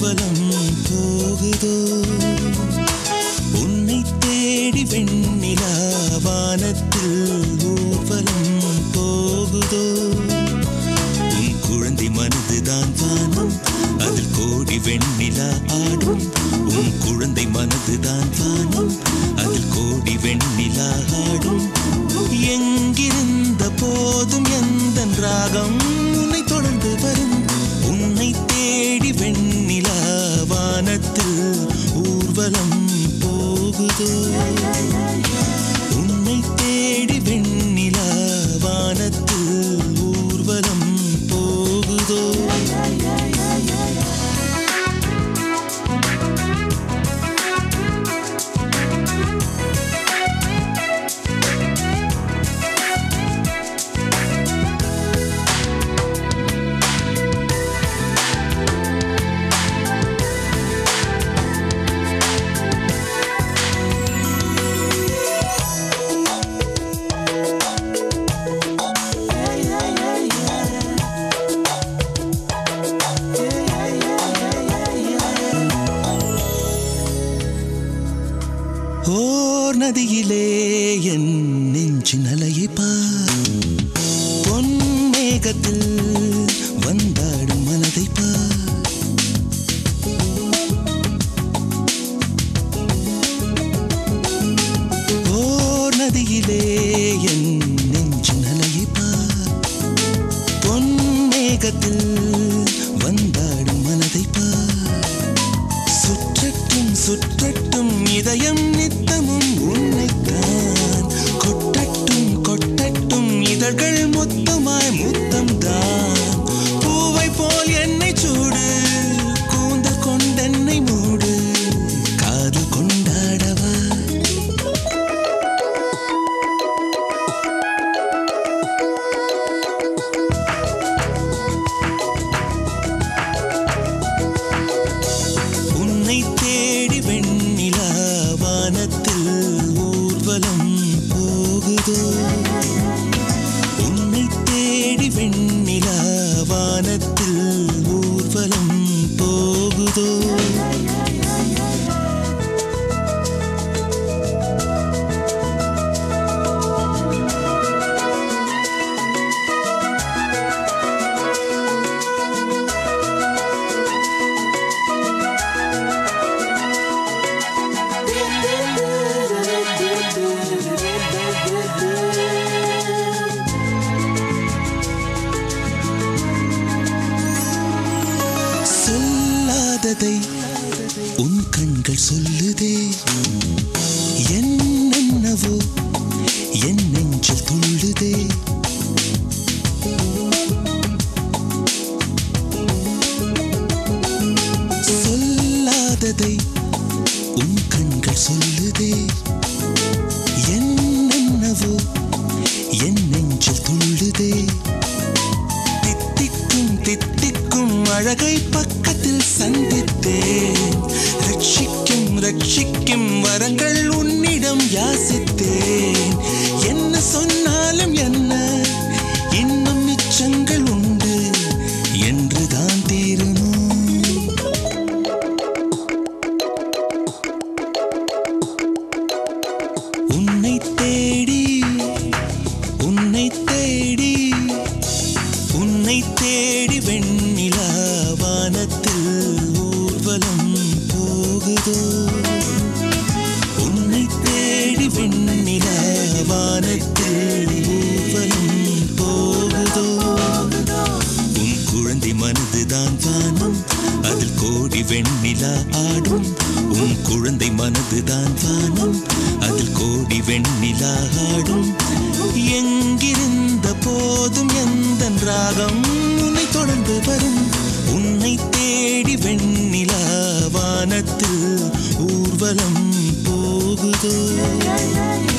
ஊர்வலம் போகுதோ உன்னை தேடி வெண்ணிலா வானத்தில் ஊர்வலம் போகுதோ உன் குழந்தை மனதுதான் வானம் அதில் கோடி வெண்ணிலா ஆடும் உன் குழந்தை மனதுதான் வானம் அதில் கோடி வெண்ணிலா ஆடும் எங்கிருந்த போதும் எந்த ராகம் உன்னை தொடர்ந்து வரும் உன்னை தேடி வெண்ணிலா வானத்தில் ஊர்வலம் போகுதோ உன்னை தேடி வெண்ணிலா வானத்தில் ஊர்வலம் போகுதோ ஓர் நதியிலே என் நெஞ்சின் அலையை பார் பொன் மேகத்தில் வந்தாடும் மனதை பார் ஓர் நதியிலே என் நெஞ்சின் அலையை பார் பொன் மேகத்தில் வந்தாடும் மனதை பார் சுற்றட்டும் சுற்றட்டும் இதயம் நித்தமும் உன்னைத்தான் கொட்டட்டும் கொட்டட்டும் இதழ்கள் மொத்தமாய் முத்தம் தான் பூவை போல் என்னை சூடு கூந்தல் கொண்டென்னை மூடு காதல் கொண்டாடவா உன்னை தேடி வெண்ணிலா வானத்தில் ஊர்வலம் போகுதோ உன்னை தேடி வெண்ணிலா வானத்தில் ஊர்வலம் போகுதோ சொல்லாததை உன் கண்கள் சொல்லுதே என்னென்னவோ என் நெஞ்சில் துள்ளுதே சொல்லாததை உன் கண்கள் சொல்லுதே என்னென்னவோ என் நெஞ்சில் துள்ளுதே தித்திக்கும் தித்திக்கும் அழகை பக்கத்தில் சந்தித்தேன் ரட்சிக்கும் ரட்சிக்கும் வரங்கள் உன்னிடம் யாசித்தேன் என்ன சொன்னாலும் என்ன இன்னும் மிச்சங்கள் உண்டு என்றுதான் தீரணும் உன்னை தேடி உன்னை தேடி உன்னை தேடி வெண்ணிலா வானத்தில் ஊர்வலம் போகுதோ உன்னை தேடி வெண்ணிலா வானத்தில் ஊர்வலம் போகுதோ உன் குழந்தை மனதுதான் வானம் அதில் கோடி வெண்ணிலா ஆடும் உன் குழந்தை மனதுதான் வானம் அதில் கோடி வெண்ணிலா ஆடும் எங்கிருந்த போதும் எந்த ராகம் உன்னை தொடர்ந்து வரும் உன்னை தேடி வெண்ணிலா வானத்தில் ஊர்வலம் போகுதோ